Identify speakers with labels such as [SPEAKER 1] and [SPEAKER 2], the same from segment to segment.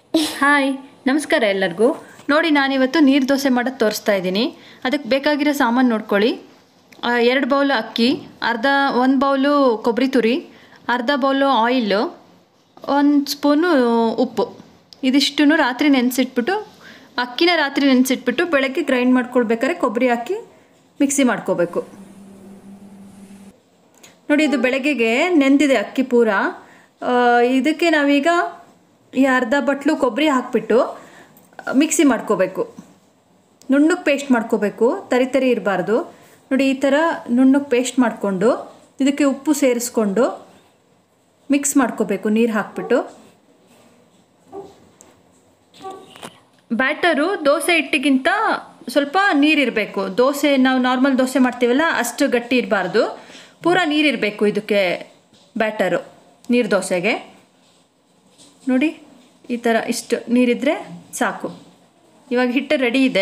[SPEAKER 1] Hi ನಮಸ್ಕಾರ ಎಲ್ಲರಿಗೂ ನೋಡಿ ನಾನಿವತ್ತು ನೀರು ದೋಸೆ ಮಾಡೋದು ತೋರಿಸ್ತಾ ಇದ್ದೀನಿ ಅದಕ್ಕೆ ಬೇಕಾಗಿರೋ ಸಾಮಾನು ನೋಡ್ಕೊಳ್ಳಿ ಆ, ಎರಡು ಬೌಲ್ ಅಕ್ಕಿ ಅರ್ಧ ಒಂದು ಬೌಲು ಕೊಬ್ಬರಿ ತುರಿ ಅರ್ಧ ಬೌಲು ಆಯಿಲು ಒಂದು ಸ್ಪೂನು ಉಪ್ಪು ಇದಿಷ್ಟನ್ನು ರಾತ್ರಿ ನೆನೆಸಿಟ್ಬಿಟ್ಟು ಅಕ್ಕಿನ ರಾತ್ರಿ ನೆನೆಸಿಟ್ಬಿಟ್ಟು ಬೆಳಗ್ಗೆ ಗ್ರೈಂಡ್ ಮಾಡ್ಕೊಳ್ಬೇಕಾದ್ರೆ ಕೊಬ್ಬರಿ ಹಾಕಿ ಮಿಕ್ಸಿ ಮಾಡ್ಕೋಬೇಕು ನೋಡಿ ಇದು ಬೆಳಗ್ಗೆಗೆ ನೆಂದಿದೆ ಅಕ್ಕಿ ಪೂರ ಆ, ಇದಕ್ಕೆ ನಾವೀಗ ಈ ಅರ್ಧ ಬಟ್ಲು ಕೊಬ್ಬರಿ ಹಾಕ್ಬಿಟ್ಟು ಮಿಕ್ಸಿ ಮಾಡ್ಕೋಬೇಕು ನುಣ್ಣಗೆ ಪೇಸ್ಟ್ ಮಾಡ್ಕೋಬೇಕು ತರಿ ತರಿ ಇರಬಾರ್ದು ನೋಡಿ ಈ ಥರ ನುಣ್ಣಗೆ ಪೇಸ್ಟ್ ಮಾಡಿಕೊಂಡು ಇದಕ್ಕೆ ಉಪ್ಪು ಸೇರಿಸ್ಕೊಂಡು ಮಿಕ್ಸ್ ಮಾಡ್ಕೋಬೇಕು ನೀರು ಹಾಕ್ಬಿಟ್ಟು ಬ್ಯಾಟರು ದೋಸೆ ಹಿಟ್ಟಿಗಿಂತ ಸ್ವಲ್ಪ ನೀರಿರಬೇಕು ದೋಸೆ ನಾವು ನಾರ್ಮಲ್ ದೋಸೆ ಮಾಡ್ತೀವಲ್ಲ ಅಷ್ಟು ಗಟ್ಟಿ ಇರಬಾರ್ದು ಪೂರ ನೀರಿರಬೇಕು ಇದಕ್ಕೆ ಬ್ಯಾಟರು ನೀರು ದೋಸೆಗೆ ನೋಡಿ ಈ ಥರ ಇಷ್ಟು ನೀರಿದ್ದರೆ ಸಾಕು ಇವಾಗ ಹಿಟ್ಟು ರೆಡಿ ಇದೆ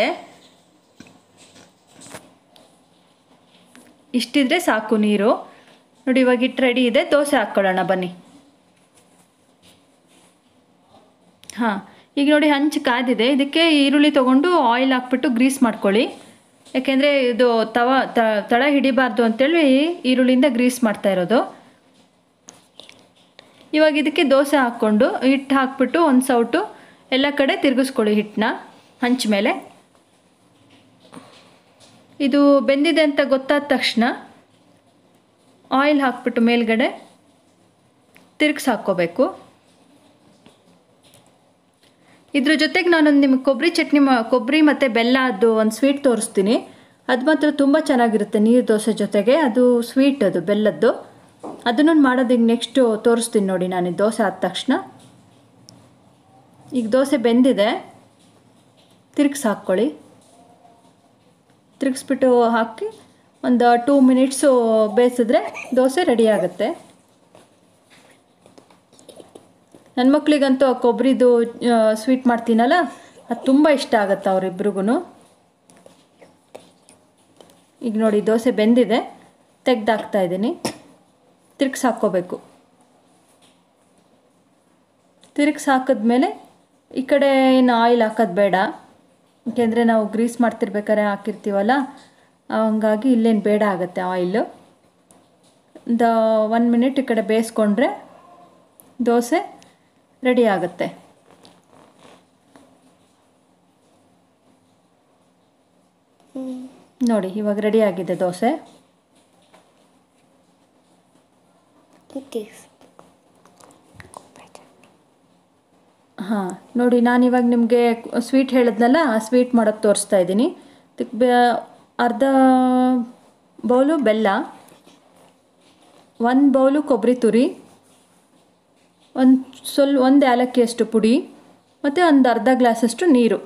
[SPEAKER 1] ಇಷ್ಟಿದ್ರೆ ಸಾಕು ನೀರು ನೋಡಿ ಇವಾಗ ಹಿಟ್ಟು ರೆಡಿ ಇದೆ ದೋಸೆ ಹಾಕ್ಕೊಳ್ಳೋಣ ಬನ್ನಿ ಹಾಂ ಈಗ ನೋಡಿ ಹಂಚು ಕಾದಿದೆ ಇದಕ್ಕೆ ಈರುಳ್ಳಿ ತೊಗೊಂಡು ಆಯಿಲ್ ಹಾಕ್ಬಿಟ್ಟು ಗ್ರೀಸ್ ಮಾಡ್ಕೊಳ್ಳಿ ಯಾಕೆಂದರೆ ಇದು ತವ ತ- ತಳ ಹಿಡಿಬಾರ್ದು ಅಂತೇಳಿ ಈರುಳ್ಳಿಯಿಂದ ಗ್ರೀಸ್ ಮಾಡ್ತಾ ಇರೋದು ಇವಾಗ ಇದಕ್ಕೆ ದೋಸೆ ಹಾಕ್ಕೊಂಡು ಹಿಟ್ಟು ಹಾಕ್ಬಿಟ್ಟು ಒಂದು ಸೌಟು ಎಲ್ಲ ಕಡೆ ತಿರುಗಿಸ್ಕೊಳ್ಳಿ ಹಿಟ್ಟನ್ನ ಹಂಚ ಮೇಲೆ ಇದು ಬೆಂದಿದೆ ಅಂತ ಗೊತ್ತಾದ ತಕ್ಷಣ ಆಯಿಲ್ ಹಾಕ್ಬಿಟ್ಟು ಮೇಲ್ಗಡೆ ತಿರುಗಿಸಿ ಹಾಕ್ಕೋಬೇಕು ಇದ್ರ ಜೊತೆಗೆ ನಾನೊಂದು ನಿಮಗೆ ಕೊಬ್ಬರಿ ಚಟ್ನಿ ಮಾ ಕೊಬ್ಬರಿ ಮತ್ತು ಬೆಲ್ಲ ಅದು ಒಂದು ಸ್ವೀಟ್ ತೋರಿಸ್ತೀನಿ ಅದು ಮಾತ್ರ ತುಂಬ ಚೆನ್ನಾಗಿರುತ್ತೆ ನೀರು ದೋಸೆ ಜೊತೆಗೆ ಅದು ಸ್ವೀಟ್ ಅದು ಬೆಲ್ಲದ್ದು ಅದನ್ನು ಮಾಡೋದು ಈಗ ನೆಕ್ಸ್ಟು ತೋರಿಸ್ತೀನಿ ನೋಡಿ ನಾನು ಈ ದೋಸೆ ಆದ ತಕ್ಷಣ ಈಗ ದೋಸೆ ಬೆಂದಿದೆ ತಿರುಗಿಸಿ ಹಾಕ್ಕೊಳ್ಳಿ ತಿರುಗಿಸ್ಬಿಟ್ಟು ಹಾಕಿ ಒಂದು ಟೂ ಮಿನಿಟ್ಸು ಬೇಯಿಸಿದ್ರೆ ದೋಸೆ ರೆಡಿ ಆಗುತ್ತೆ ನನ್ನ ಮಕ್ಳಿಗಂತೂ ಆ ಕೊಬ್ಬರಿದು ಸ್ವೀಟ್ ಮಾಡ್ತೀನಲ್ಲ ಅದು ತುಂಬ ಇಷ್ಟ ಆಗುತ್ತೆ ಅವರಿಬ್ರಿಗೂ ಈಗ ನೋಡಿ ದೋಸೆ ಬೆಂದಿದೆ ತೆಗ್ದಾಕ್ತಾ ಇದ್ದೀನಿ ತಿರ್ಗ್ಸಿ ಹಾಕ್ಕೋಬೇಕು ತಿರ್ಗ್ಸಿ ಹಾಕಿದ್ಮೇಲೆ ಈ ಕಡೆ ಏನು ಆಯಿಲ್ ಹಾಕೋದು ಬೇಡ ಯಾಕೆಂದರೆ ನಾವು ಗ್ರೀಸ್ ಮಾಡ್ತಿರ್ಬೇಕಾದ್ರೆ ಹಾಕಿರ್ತೀವಲ್ಲ ಹಂಗಾಗಿ ಇಲ್ಲೇನು ಬೇಡ ಆಗುತ್ತೆ ಆಯಿಲು ಒಂದು ಒನ್ ಮಿನಿಟ್ ಈ ಕಡೆ ಬೇಯಿಸ್ಕೊಂಡ್ರೆ ದೋಸೆ ರೆಡಿ ಆಗುತ್ತೆ ನೋಡಿ ಇವಾಗ ರೆಡಿ ಆಗಿದೆ ದೋಸೆ
[SPEAKER 2] Okay.
[SPEAKER 1] ಹಾಂ ನೋಡಿ ನಾನಿವಾಗ ನಿಮಗೆ ಸ್ವೀಟ್ ಹೇಳಿದ್ನಲ್ಲ ಆ ಸ್ವೀಟ್ ಮಾಡೋದು ತೋರಿಸ್ತಾ ಇದ್ದೀನಿ ಇದಕ್ಕೆ ಬೆ ಅರ್ಧ ಬೌಲು ಬೆಲ್ಲ ಒಂದು ಬೌಲು ಕೊಬ್ಬರಿ ತುರಿ ಒಂದು ಸ್ವಲ್ಪ ಒಂದು ಏಲಕ್ಕಿಯಷ್ಟು ಪುಡಿ ಮತ್ತು ಒಂದು ಅರ್ಧ ಗ್ಲಾಸಷ್ಟು ನೀರು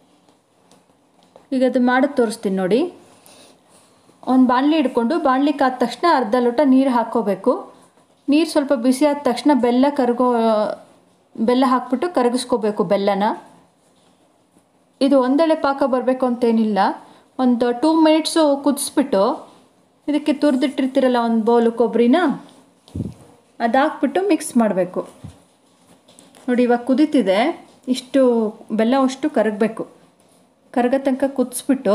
[SPEAKER 1] ಈಗ ಅದು ಮಾಡೋದು ತೋರಿಸ್ತೀನಿ ನೋಡಿ ಒಂದು ಬಾಣಲಿ ಹಿಡ್ಕೊಂಡು ಬಾಣಲಿ ಕಾದ ತಕ್ಷಣ ಅರ್ಧ ಲೋಟ ನೀರು ಹಾಕ್ಕೋಬೇಕು ನೀರು ಸ್ವಲ್ಪ ಬಿಸಿ ಆದ ತಕ್ಷಣ ಬೆಲ್ಲ ಕರಗೋ ಬೆಲ್ಲ ಹಾಕ್ಬಿಟ್ಟು ಕರಗಿಸ್ಕೋಬೇಕು ಬೆಲ್ಲನ ಇದು ಒಂದೆಳೆ ಪಾಕ ಬರಬೇಕು ಅಂತೇನಿಲ್ಲ ಒಂದು ಟೂ ಮಿನಿಟ್ಸು ಕುದಿಸ್ಬಿಟ್ಟು ಇದಕ್ಕೆ ತುರಿದಿಟ್ಟಿರ್ತೀರಲ್ಲ ಒಂದು ಬೌಲು ಕೊಬ್ಬರಿನ ಅದು ಹಾಕ್ಬಿಟ್ಟು ಮಿಕ್ಸ್ ಮಾಡಬೇಕು ನೋಡಿ ಇವಾಗ ಕುದೀತಿದೆ ಇಷ್ಟು ಬೆಲ್ಲ ಅಷ್ಟು ಕರಗಬೇಕು ಕರಗೋ ತನಕ ಕುದಿಸ್ಬಿಟ್ಟು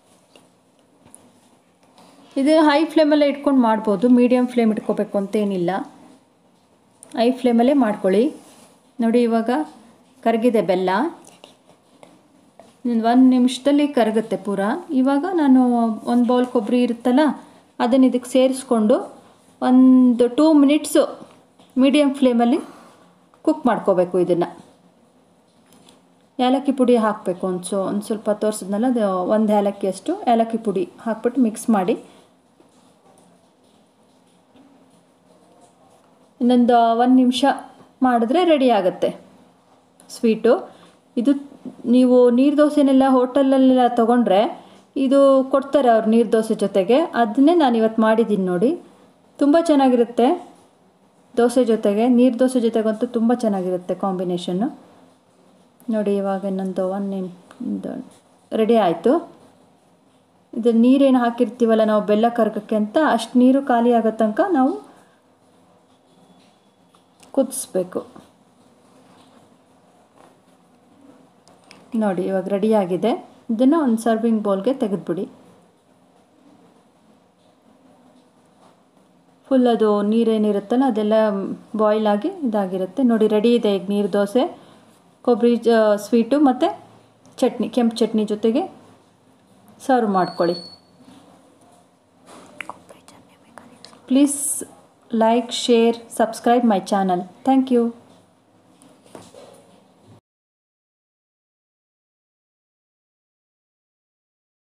[SPEAKER 1] ಇದು ಹೈ ಫ್ಲೇಮಲ್ಲೇ ಇಟ್ಕೊಂಡು ಮಾಡ್ಬೋದು ಮೀಡಿಯಮ್ ಫ್ಲೇಮ್ ಇಟ್ಕೋಬೇಕು ಅಂತೇನಿಲ್ಲ ಹೈ ಫ್ಲೇಮಲ್ಲೇ ಮಾಡ್ಕೊಳ್ಳಿ ನೋಡಿ ಇವಾಗ ಕರಗಿದೆ ಬೆಲ್ಲ ಒಂದು ನಿಮಿಷದಲ್ಲಿ ಕರಗುತ್ತೆ ಪೂರ ಇವಾಗ ನಾನು ಒಂದು ಬೌಲ್ ಕೊಬ್ಬರಿ ಇರುತ್ತಲ್ಲ ಅದನ್ನು ಇದಕ್ಕೆ ಸೇರಿಸ್ಕೊಂಡು ಒಂದು ಟೂ ಮಿನಿಟ್ಸು ಮೀಡಿಯಮ್ ಫ್ಲೇಮಲ್ಲಿ ಕುಕ್ ಮಾಡ್ಕೋಬೇಕು ಇದನ್ನು ಏಲಕ್ಕಿ ಪುಡಿ ಹಾಕಬೇಕು ಒಂದು ಸೊ ಒಂದು ಸ್ವಲ್ಪ ತೋರಿಸಿದ್ನಲ್ಲ ಅದು ಒಂದು ಏಲಕ್ಕಿಯಷ್ಟು ಏಲಕ್ಕಿ ಪುಡಿ ಹಾಕ್ಬಿಟ್ಟು ಮಿಕ್ಸ್ ಮಾಡಿ ಇನ್ನೊಂದು ಒಂದು ನಿಮಿಷ ಮಾಡಿದ್ರೆ ರೆಡಿ ಆಗುತ್ತೆ ಸ್ವೀಟು ಇದು ನೀವು ನೀರು ದೋಸೆನೆಲ್ಲ ಹೋಟೆಲಲ್ಲೆಲ್ಲ ತೊಗೊಂಡ್ರೆ ಇದು ಕೊಡ್ತಾರೆ ಅವ್ರು ನೀರು ದೋಸೆ ಜೊತೆಗೆ ಅದನ್ನೇ ನಾನು ಇವತ್ತು ಮಾಡಿದ್ದೀನಿ ನೋಡಿ ತುಂಬ ಚೆನ್ನಾಗಿರುತ್ತೆ ದೋಸೆ ಜೊತೆಗೆ ನೀರು ದೋಸೆ ಜೊತೆಗಂತೂ ತುಂಬ ಚೆನ್ನಾಗಿರುತ್ತೆ ಕಾಂಬಿನೇಷನ್ನು ನೋಡಿ ಇವಾಗ ಇನ್ನೊಂದು ಒನ್ ನಿಮ್ ರೆಡಿ ಆಯಿತು ಇದು ನೀರೇನು ಹಾಕಿರ್ತೀವಲ್ಲ ನಾವು ಬೆಲ್ಲ ಕರ್ಗಕ್ಕೆ ಅಂತ ಅಷ್ಟು ನೀರು ಖಾಲಿ ಆಗೋ ತನಕ ನಾವು ಕುದಿಸ್ಬೇಕು ನೋಡಿ ಇವಾಗ ರೆಡಿಯಾಗಿದೆ ಇದನ್ನು ಒಂದು ಸರ್ವಿಂಗ್ ಬೌಲ್ಗೆ ತೆಗೆದುಬಿಡಿ ಫುಲ್ ಅದು ನೀರೇನಿರುತ್ತಲ್ಲ ಅದೆಲ್ಲ ಬಾಯ್ಲ್ ಆಗಿ ಇದಾಗಿರುತ್ತೆ ನೋಡಿ ರೆಡಿ ಇದೆ ಈಗ ನೀರು ದೋಸೆ ಕೊಬ್ಬರಿ ಸ್ವೀಟು ಮತ್ತು ಚಟ್ನಿ ಕೆಂಪು ಚಟ್ನಿ ಜೊತೆಗೆ ಸರ್ವ್ ಮಾಡ್ಕೊಳ್ಳಿ please like share subscribe my channel thank you